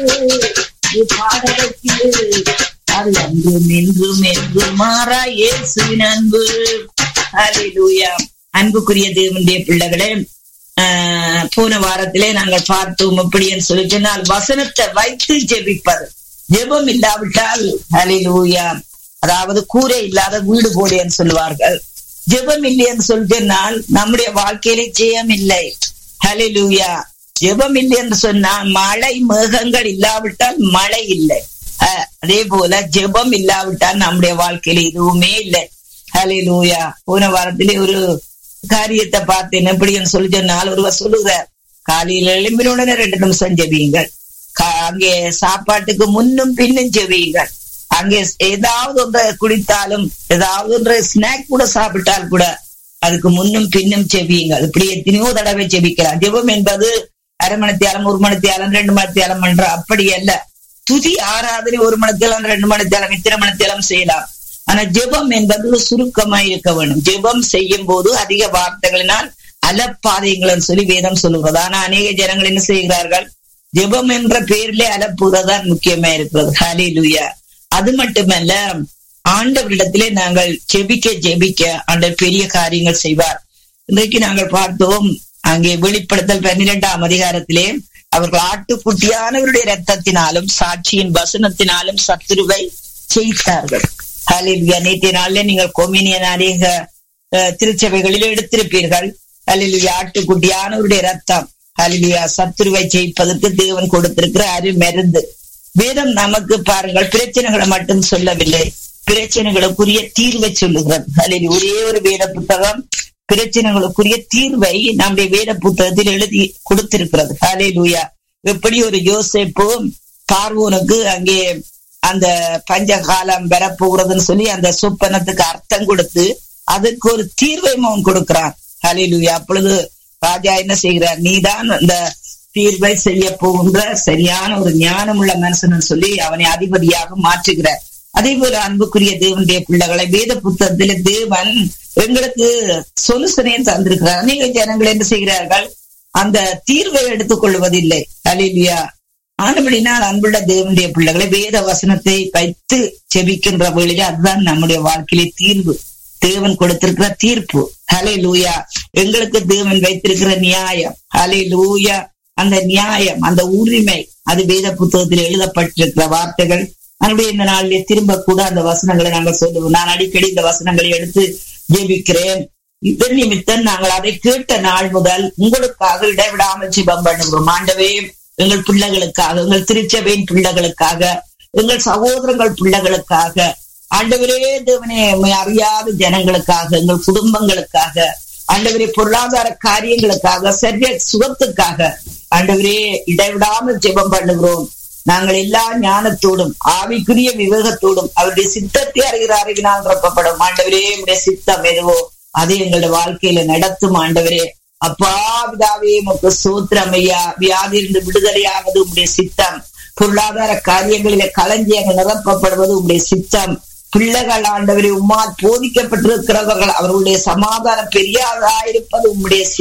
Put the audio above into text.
இது பாட வைக்குது அது அன்றும் இன்றும் என்றும் மாறா இயேசுவின் அன்பு ஹalleluya அன்புக்குரிய தேவனுடைய பிள்ளைகளே ஆஹ் போன வாரத்திலே நாங்கள் பார்த்தோம் எப்படின்னு சொல்லி சொன்னால் வசனத்தை வைத்து ஜெபிப்பது ஜெபம் இல்லாவிட்டால் ஹalleluya அதாவது கூரை இல்லாத வீடு போலேன்னு சொல்லுவார்கள் ஜெபம் இல்லைன்னு சொல்லி சொன்னால் நம்முடைய வாழ்க்கையிலே ஜெயம் இல்லை ஹalleluya ஜெபம் இல்லை என்று சொன்னால் மழை மேகங்கள் இல்லாவிட்டால் மழை இல்லை அஹ், அதே போல ஜெபம் இல்லாவிட்டால் நம்முடைய வாழ்க்கையில எதுவுமே இல்லை ஹalleluya போன வாரத்திலே ஒரு காரியத்தை பார்த்தேன் எப்படின்னு சொல்லி சொன்னால் ஒருவர் சொல்லுகிறார் காலையில எழும்பின உடனே ரெண்டு நிமிஷம் ஜெபியுங்கள் கா- அங்கே சாப்பாட்டுக்கு முன்னும் பின்னும் ஜெபியுங்கள் அங்கே ஏதாவது ஒன்றை குடித்தாலும் ஏதாவது ஒன்றை ஸ்நாக் கூட சாப்பிட்டால் கூட அதுக்கு முன்னும் பின்னும் செவியுங்கள் இப்படி எத்தனையோ தடவை செபிக்கலாம் ஜெபம் என்பது அரை மணித்தியாலம் ஒரு மணித்தியாலம் ரெண்டு மணித்தியாலம் என்ற அப்படி அல்ல துதி ஆராதனை ஒரு மணித்தியாலம் ரெண்டு மணித்தியாலம் இத்தனை மணித்தியாலம் செய்யலாம் ஆனா ஜெபம் என்பது சுருக்கமாய் இருக்க வேண்டும் ஜெபம் செய்யும் போது அதிக வார்த்தைகளினால் அலப்பாதைங்கள்னு சொல்லி வேதம் சொல்லுகிறது ஆனா அநேக ஜனங்கள் என்ன செய்கிறார்கள் ஜெபம் என்ற பெயரிலே அலப்புறதான் முக்கியமா இருக்கிறது ஹalleluya அது மட்டுமல்ல ஆண்டவரிடத்திலே நாங்கள் ஜெபிக்க ஜெபிக்க ஆண்டவர் பெரிய காரியங்கள் செய்வார் இன்றைக்கு நாங்கள் பார்த்தோம் அங்கே வெளிப்படுத்தல் பன்னிரெண்டாம் அதிகாரத்திலே அவர்கள் ஆட்டுக்குட்டியானவருடைய ரத்தத்தினாலும் சாட்சியின் வசனத்தினாலும் சத்துருவை ஜெயித்தார்கள் ஹalleluya நேற்றைய நாள்ல நீங்கள் கொமினியன் அநேக அஹ், திருச்சபைகளில் எடுத்திருப்பீர்கள் ஹalleluya ஆட்டுக்குட்டியானவருடைய ரத்தம் ஹalleluya சத்துருவை ஜெயிப்பதற்கு தேவன் கொடுத்திருக்கிற அருமருந்து வேதம் நமக்கு பாருங்கள் பிரச்சனைகளை மட்டும் சொல்லவில்லை பிரச்சனைகளுக்குரிய தீர்வை சொல்லுகிறது அதில் ஒரே ஒரு வேத புத்தகம் பிரச்சனைகளுக்குரிய தீர்வை நம்முடைய வேத புத்தகத்தில் எழுதி கொடுத்திருக்கிறது ஹலே லூயா எப்படி ஒரு யோசேப்பும் பார்வோனுக்கு அங்கே அந்த பஞ்ச காலம் வரப்போகிறதுன்னு சொல்லி அந்த சொப்பனத்துக்கு அர்த்தம் கொடுத்து அதுக்கு ஒரு தீர்வை அவன் கொடுக்கிறான் ஹலே லூயா அப்பொழுது ராஜா என்ன செய்கிறார் நீதான் அந்த தீர்வை செய்ய போகின்ற சரியான ஒரு ஞானமுள்ள மனுஷன் சொல்லி அவனை அதிபதியாக மாற்றுகிறார் அதே போல அன்புக்குரிய தேவனுடைய பிள்ளைகளை வேத புத்தகத்துல தேவன் எங்களுக்கு சொலுசனே தந்திருக்கிறார் அநேக ஜனங்கள் என்ன செய்கிறார்கள் அந்த தீர்வை எடுத்துக் கொள்வதில்லை அலிலியா ஆனபடினால் அன்புள்ள தேவனுடைய பிள்ளைகளை வேத வசனத்தை வைத்து செபிக்கின்ற வேளையில அதுதான் நம்முடைய வாழ்க்கையிலே தீர்வு தேவன் கொடுத்திருக்கிற தீர்ப்பு ஹலே லூயா எங்களுக்கு தேவன் வைத்திருக்கிற நியாயம் ஹலே லூயா அந்த நியாயம் அந்த உரிமை அது வேத புத்தகத்தில் எழுதப்பட்டிருக்கிற வார்த்தைகள் மறுபடியும் இந்த நாளிலே திரும்ப கூட அந்த வசனங்களை நாங்கள் சொல்லுவோம் நான் அடிக்கடி இந்த வசனங்களை எடுத்து ஜெபிக்கிறேன் இதன் நிமித்தம் நாங்கள் அதை கேட்ட நாள் முதல் உங்களுக்காக இடைவிடாமல் ஜெபம் பண்ணுகிறோம் ஆண்டவே எங்கள் பிள்ளைகளுக்காக எங்கள் திருச்சபையின் பிள்ளைகளுக்காக எங்கள் சகோதரங்கள் பிள்ளைகளுக்காக ஆண்டவரே தேவனே உம்மை அறியாத ஜனங்களுக்காக எங்கள் குடும்பங்களுக்காக ஆண்டவரே பொருளாதார காரியங்களுக்காக சரிய சுகத்துக்காக ஆண்டவரே இடைவிடாமல் ஜெபம் பண்ணுகிறோம் நாங்கள் எல்லா ஞானத்தோடும் ஆவிக்குரிய விவேகத்தோடும் அவருடைய சித்தத்தை அறிகிற அறிவினால் ரப்பப்படும் ஆண்டவரே உடைய சித்தம் எதுவோ அதை எங்களுடைய வாழ்க்கையில நடத்தும் ஆண்டவரே அப்பா பிதாவே உமக்கு சூத்திரம் ஐயா வியாதியிலிருந்து விடுதலையாவது உங்களுடைய சித்தம் பொருளாதார காரியங்களில களஞ்சியங்கள் நிரப்பப்படுவது உங்களுடைய சித்தம் பிள்ளைகள் ஆண்டவரை உம்மால் போதிக்கப்பட்டிருக்கிறவர்கள் அவர்களுடைய சமாதானம் பெரியாதாயிருப்பது உம்முடைய